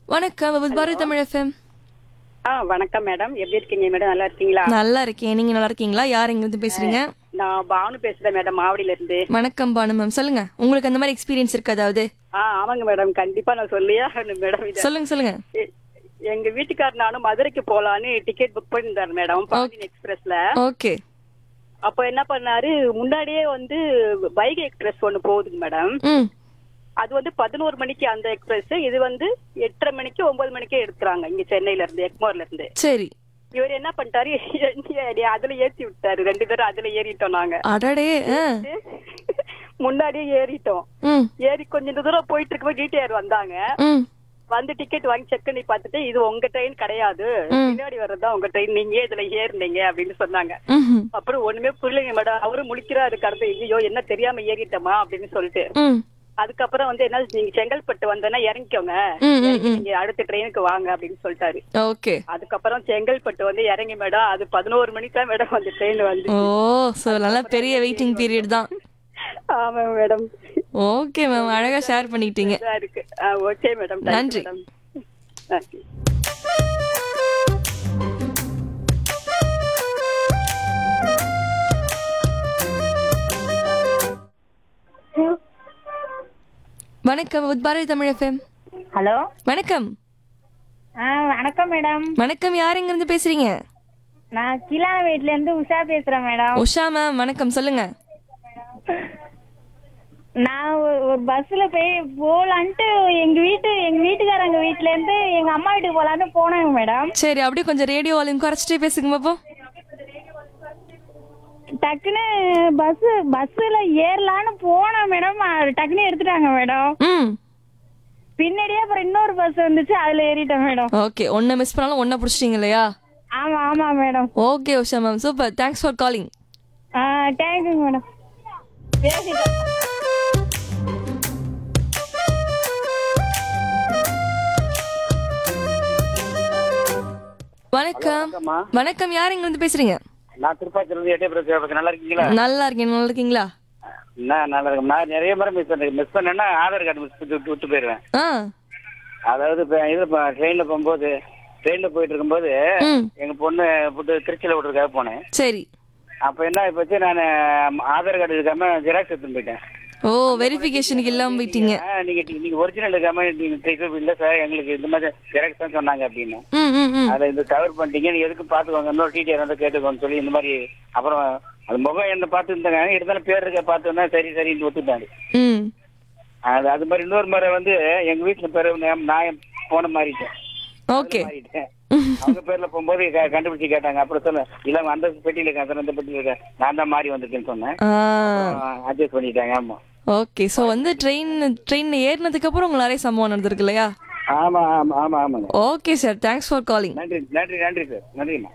வணக்கம் with Bharathi Tamil FM ஆ வணக்கம் மேடம் எப்படி இருக்கீங்க மேடம் நல்லா இருக்கீங்களா நல்லா இருக்கேன் நீங்க நல்லா இருக்கீங்களா யார் எங்க இருந்து பேசுறீங்க நான் பானு பேசுறேன் மேடம் மாவடியில இருந்து வணக்கம் பானு மேம் சொல்லுங்க உங்களுக்கு அந்த மாதிரி எக்ஸ்பீரியன்ஸ் இருக்கு அதாவது ஆ ஆமாங்க மேடம் கண்டிப்பா நான் சொல்லியே ஆகணும் மேடம் இது சொல்லுங்க சொல்லுங்க எ- எங்க வீட்டுக்காரர் நானும் மதுரைக்கு போலான்னு டிக்கெட் புக் பண்ணியிருந்தாரு மேடம் பாண்டியன் எக்ஸ்பிரஸ்ல ஓகே அப்போ என்ன பண்ணாரு முன்னாடியே வந்து வைகை எக்ஸ்பிரஸ் ஒன்னு போகுதுங்க மேடம் ம் அது வந்து பதினோரு மணிக்கு அந்த எக்ஸ்பிரஸ் இது வந்து எட்டரை மணிக்கு ஒன்பது மணிக்கே எடுக்கிறாங்க இங்க சென்னையில இருந்து எக்மோர்ல இருந்து சரி இவர் என்ன பண்ணிட்டாரு என்னைய அதுல ஏத்தி விட்டாரு ரெண்டு பேரும் அதுல ஏறிட்டோம் நாங்க அடடே ஆ. முன்னாடியே ஏறிட்டோம் ம் ஏறி கொஞ்ச தூரம் போயிட்டு இருக்கும்போது டிடிஆர் வந்தாங்க ம் வந்து டிக்கெட் வாங்கி செக் பண்ணி பார்த்துட்டு இது உங்க ட்ரெயின் கிடையாது பின்னாடி வர்றதுதான் உங்க ட்ரெயின் நீங்க இதுல ஏறினீங்க அப்படின்னு சொன்னாங்க ம்ஹும். அப்புறம் ஒண்ணுமே புரியலைங்க மேடம் அவரும் முழிக்கிறாரு கடந்து ஐயோ என்ன தெரியாம ஏறிட்டோமா அப்படின்னு சொல்லிட்டு ம் அதுக்கப்புறம் வந்து என்ன நீங்க செங்கல்பட்டு வந்தேன்னா இறங்கிக்கோங்க ம், ம், இறங்கி நீங்க அடுத்த ட்ரெயினுக்கு வாங்க அப்படின்னு சொல்லிட்டாரு ஓகே அதுக்கப்புறம் செங்கல்பட்டு வந்து இறங்கி மேடம் அது பதினோரு மணிக்கு தான் மேடம் அந்த ட்ரெயின் வந்து ஓ ஸோ நல்ல பெரிய வெயிட்டிங் பீரியட் தான் ஆமா மேடம் ஓகே மேம் அழகா ஷேர் பண்ணிட்டீங்க இதா இருக்கு ஓகே மேடம் நன்றி. மேடம் நன்றி வணக்கம் with Bharathi Tamil FM hello வணக்கம் ஆ வணக்கம் மேடம் வணக்கம் யார் எங்க இருந்து பேசுறீங்க நான் கிலா வீட்ல இருந்து உஷா பேசுறேன் மேடம் உஷா மேம் வணக்கம் சொல்லுங்க நான் ஒரு- ஒரு பஸ்ல போய் போலான்ட்டு எங்க வீட்டு எங்க வீட்டுக்காரங்க வீட்ல இருந்து எங்க அம்மா வீட்டுக்கு போலான்னு போனாங்க மேடம் சரி அப்படியே கொஞ்சம் ரேடியோ வால்யூம் குறைச்சிட்டே பேசுங்க பாப்போம் டக்குன்னு பஸ் பஸ்ல ஏறலான்னு போனேன் மேடம் அது டக்குன்னு எடுத்துட்டாங்க மேடம் ம் பின்னாடியே அப்புறம் இன்னொரு பஸ் வந்துச்சு அதுல ஏறிட்டேன் மேடம் ஓகே ஒன்றை மிஸ் பண்ணாலும் ஒன்றை பிடிச்சிட்டீங்க இல்லையா ஆமா ஆமா madam okay Usha ma'am super thanks for calling ஆ தேங்க்யூ மேடம் பேசிட்டேன் வணக்கம் வணக்கம் யார் எங்க இருந்து பேசுறீங்க நான் திருப்பாச்சியில இருந்து எட்டே பிரச்சனை நல்லா இருக்கீங்களா நல்லா இருக்கேன் நல்லா இருக்கீங்களா நான் நல்லா இருக்கேன் நான் நிறைய முறை மிஸ் பண்ணேன் மிஸ் பண்ணேன்னா ஆதார் கார்டு மிஸ் பண்ணி விட்டு விட்டு போயிடுவேன் ஆ அதாவது இப்போ இது ட்ரெயினில் போகும்போது ட்ரெயினில் போயிட்டு இருக்கும்போது ம் எங்க பொண்ணு புட்டு திருச்சியில் விட்டுருக்காக போனேன் சரி அப்போ என்ன போச்சு நான் ஆதார் கார்டு இருக்காம ஜெராக்ஸ் எடுத்துன்னு போயிட்டேன் ஓ வெரிஃபிகேஷனுக்கு இல்லாம போயிட்டீங்க ஆ, நீங்க நீங்க ஒரிஜினல் இருக்காம நீங்க திருப்பி இல்லை சார் எங்களுக்கு இந்த மாதிரி ஜெராக்ஸ் தான் சொன்னாங்க அப்படின்னு ம் ம் ம் அதை இந்த கவர் பண்ணிட்டீங்க நீ எதுக்கு பார்த்துக்கோங்க இன்னொரு டீட்டெயில் வந்து கேட்டுக்கோன்னு சொல்லி இந்த மாதிரி அப்புறம் அது முகம் என்ன பார்த்து இருந்தாங்க இருந்தாலும் பேர் இருக்க பார்த்தோன்னா சரி சரின்னு ஒத்துட்டாங்க ம் அது அது மாதிரி இன்னொரு முறை வந்து எங்க வீட்டுல பேரு நான் நான் போன மாறிட்டேன் ஓகே மாறிட்டேன் அவங்க பேர்ல போகும்போது க- கண்டுபிடிச்சு கேட்டாங்க அப்புறம் சொல்ல இல்ல அந்த பெட்டியில இருக்கேன் அந்த பெட்டியில இருக்கேன் நான் தான் மாறி வந்திருக்கேன்னு சொன்னேன் ஆ அட்ஜஸ்ட் பண்ணிட்டாங்க ஆமா ஓகே ஸோ வந்து ட்ரெயின் ட்ரெயின்ல ஏறினதுக்கு அப்புறம் உங்களுக்கு நிறைய சம்பவம் நடந்திருக்கு இல்லையா ஆமா ஆமா ஆமா ஆமாங்க okay sir thanks for calling நன்றி நன்றி நன்றி சார் நன்றிம்மா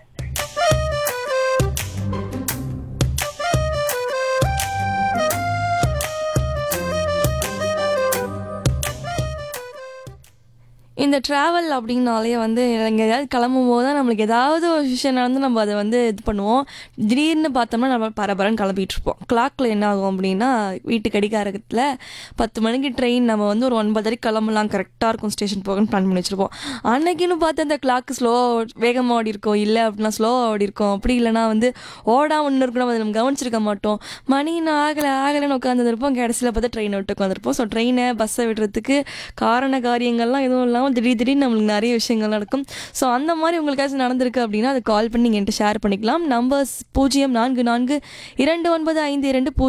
இந்த ட்ராவல் அப்படின்னாலே வந்து இங்கே ஏதாவது கிளம்பும் போது தான் நம்மளுக்கு ஏதாவது ஒரு விஷயம் நடந்து நம்ம அதை வந்து இது பண்ணுவோம் திடீர்னு பார்த்தோம்னா நம்ம பரபரன்னு கிளம்பிட்டு இருப்போம் கிளாக்ல என்ன ஆகும் அப்படின்னா வீட்டு கடிகாரத்தில் பத்து மணிக்கு ட்ரெயின் நம்ம வந்து ஒரு ஒன்பதரை கிளம்பலாம் கரெக்டாக இருக்கும் ஸ்டேஷன் போகணும்னு பிளான் பண்ணி வச்சிருப்போம் அன்னைக்குன்னு பார்த்து அந்த கிளாக்கு ஸ்லோ வேகமாக ஓடி இருக்கும் இல்லை அப்படின்னா ஸ்லோவாக ஓடி இருக்கும் அப்படி இல்லைன்னா வந்து ஓடா ஒன்று இருக்கணும் அதை நம்ம கவனிச்சிருக்க மாட்டோம் மணி இன்னும் ஆகலை ஆகலைன்னு உட்காந்துருப்போம் கடைசியில் பார்த்தா ட்ரெயினை விட்டு உட்காந்துருப்போம் ஸோ ட்ரெயினை பஸ்ஸை விடுறதுக்கு காரண காரியங்கள்லாம் எதுவும் இல்லாமல் திடீர் திடீர்னு நம்மளுக்கு நிறைய விஷயங்கள் நடக்கும் ஸோ அந்த மாதிரி உங்களுக்காச்சும் நடந்திருக்கு அப்படின்னா அதை கால் பண்ணி நீங்கள் என்கிட்ட ஷேர் பண்ணிக்கலாம் நம்பர்ஸ் பூஜ்ஜியம் நான்கு நான்கு இரண்டு ஒன்பது ஐந்து இரண்டு பூ